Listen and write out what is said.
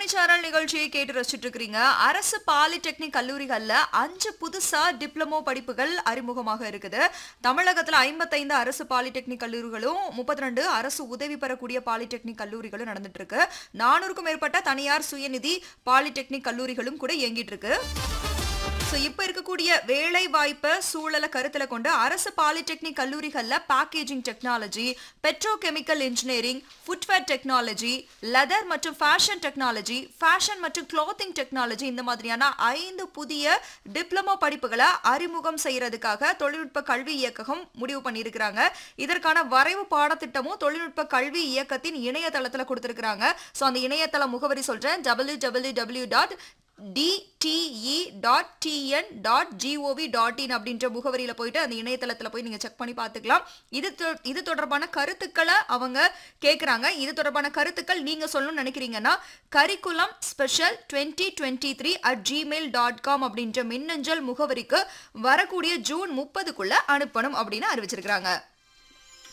இணையச்சாரல் நிகழ்ச்சியை கேட்டு ரசிச்சுட்டு இருக்கிறீங்க அரசு பாலிடெக்னிக் கல்லூரிகள்ல அஞ்சு புதுசா டிப்ளமோ படிப்புகள் அறிமுகமாக இருக்குது தமிழகத்துல ஐம்பத்தைந்து அரசு பாலிடெக்னிக் கல்லூரிகளும் முப்பத்தி ரெண்டு அரசு உதவி பெறக்கூடிய பாலிடெக்னிக் கல்லூரிகளும் நடந்துட்டு இருக்கு நானூறுக்கும் மேற்பட்ட தனியார் சுயநிதி பாலிடெக்னிக் கல்லூரிகளும் கூட இயங்கிட்டு இருக்கு ஸோ இப்போ இருக்கக்கூடிய வேலை வாய்ப்பை சூழலை கருத்தில் கொண்டு அரசு பாலிடெக்னிக் கல்லூரிகளில் packaging technology petrochemical engineering footwear technology leather மற்றும் ஃபேஷன் டெக்னாலஜி ஃபேஷன் மற்றும் கிளாத்திங் டெக்னாலஜி இந்த மாதிரியான ஐந்து புதிய டிப்ளமோ படிப்புகளை அறிமுகம் செய்யறதுக்காக தொழில்நுட்ப கல்வி இயக்ககம் முடிவு பண்ணியிருக்கிறாங்க இதற்கான வரைவு பாடத்திட்டமும் தொழில்நுட்ப கல்வி இயக்கத்தின் இணையதளத்தில் கொடுத்துருக்காங்க ஸோ அந்த இணையதள முகவரி சொல்றேன் W W W dot D T E dot T N dot G O V dot in அப்படின்ற முகவரியில் போயிட்டு அந்த இணையதளத்தில் போய் நீங்கள் செக் பண்ணி பார்த்துக்கலாம் இது தொ- இது தொடர்பான கருத்துக்களை அவங்க கேட்குறாங்க இது தொடர்பான கருத்துக்கள் நீங்கள் சொல்லணும்னு நினைக்கிறீங்கன்னா curriculum special twenty twenty three at Gmail dot com அப்படின்ற மின்னஞ்சல் முகவரிக்கு வரக்கூடிய ஜூன் முப்பதுக்குள்ள அனுப்பணும் அப்படின்னு அறிவிச்சிருக்கிறாங்க